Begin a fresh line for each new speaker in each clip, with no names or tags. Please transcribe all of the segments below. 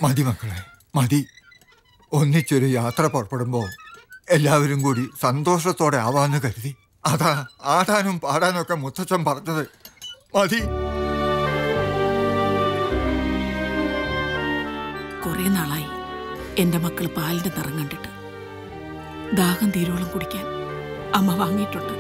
മതി മക്കളെ മതി ഒന്നിച്ചൊരു യാത്ര പുറപ്പെടുമ്പോൾ എല്ലാവരും കൂടി സന്തോഷത്തോടെ ആവാന്ന് കരുതി അതാ ആടാനും പാടാനും ഒക്കെ മുത്തച്ഛൻ പറഞ്ഞത് മതി
കുറെ നാളായി എന്റെ മക്കൾ പാലിന്റെ നിറം കണ്ടിട്ട് ദാഹം തീരോളം കുടിക്കാൻ അമ്മ വാങ്ങിയിട്ടുണ്ട്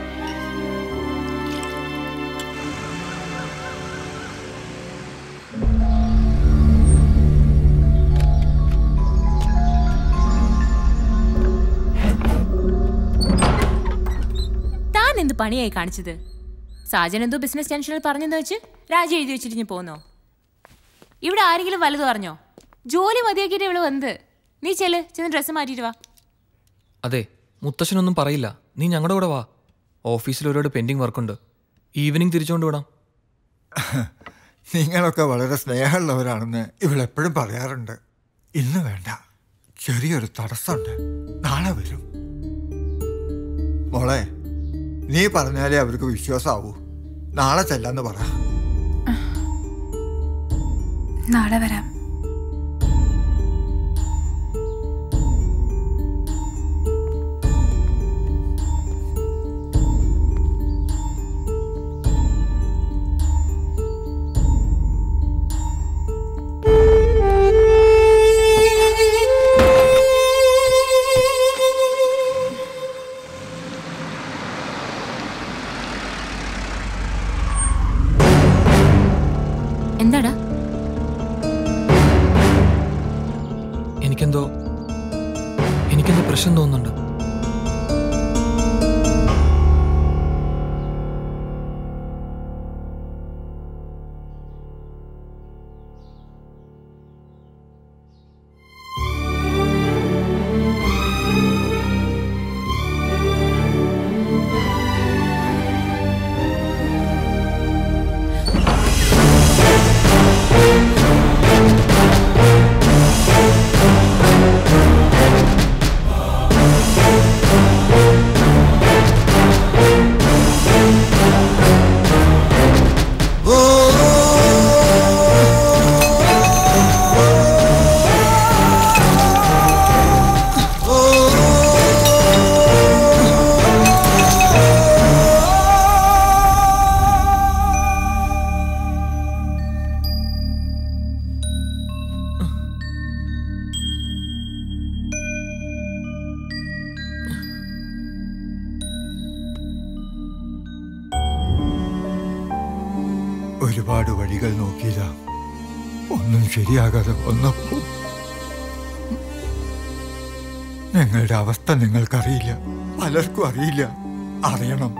താൻ എന്ത് പണിയായി കാണിച്ചത് സാജൻ എന്തോ ബിസിനസ് ടെൻഷനിൽ പറഞ്ഞെന്ന് വെച്ച് രാജി എഴുതി വെച്ചിട്ട് ഇനി പോന്നോ ഇവിടെ ആരെങ്കിലും വലുത് പറഞ്ഞോ ജോലി മതിയാക്കിയിട്ട് ഇവിടെ വന്നത് നീ ചെല്ല് ചെന്ന് ഡ്രസ്സ് മാറ്റിയിട്ട് വാ
അതെ മുത്തശ്ശനൊന്നും പറയില്ല നീ ഞങ്ങളുടെ കൂടെ വാ ഓഫീസിൽ ഒരുപാട് പെൻഡിങ് വർക്കുണ്ട് ഈവനിങ് തിരിച്ചുകൊണ്ട് വിടാം
നിങ്ങളൊക്കെ വളരെ സ്നേഹമുള്ളവരാണെന്ന് ഇവളെപ്പോഴും പറയാറുണ്ട് ഇന്ന് വേണ്ട ചെറിയൊരു തടസ്സമുണ്ട് നാളെ വരും മോളെ നീ പറഞ്ഞാലേ അവർക്ക് വിശ്വാസമാവൂ നാളെ ചെല്ലാന്ന് പറ
നാളെ വരാം
എന്താടാ
എനിക്കെന്തോ എനിക്കെന്തോ പ്രശ്നം തോന്നുന്നുണ്ട്
ഒരുപാട് വഴികൾ നോക്കിയതാ ഒന്നും ശരിയാകാതെ വന്നപ്പോ ഞങ്ങളുടെ അവസ്ഥ നിങ്ങൾക്കറിയില്ല പലർക്കും അറിയില്ല അറിയണം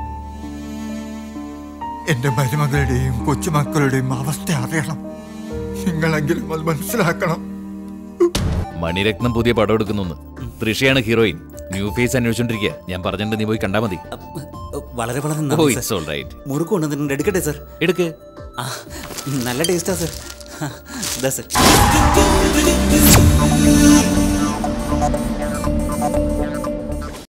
എന്റെ മരുമകളുടെയും കൊച്ചുമക്കളുടെയും അവസ്ഥ അറിയണം നിങ്ങളെങ്കിലും അത് മനസ്സിലാക്കണം
മണിരത്നം പുതിയ പടം എടുക്കുന്നു തൃഷയാണ് ഹീറോയിൻ ന്യൂ ഫേസ് അന്വേഷിച്ചോണ്ടിരിക്കുക ഞാൻ പറഞ്ഞിട്ട് നീ പോയി കണ്ടാ മതി
വളരെ വളരെ
ഓ
നന്ദി
ഇറ്റ്സ്
സർ
ഓൾ റൈറ്റ്
മുറുക്ക് കൊണ്ടുവന്നിട്ടുണ്ട് എടുക്കട്ടെ സർ
എടുക്ക്
ആ നല്ല ടേസ്റ്റാ സർ ദാ സർ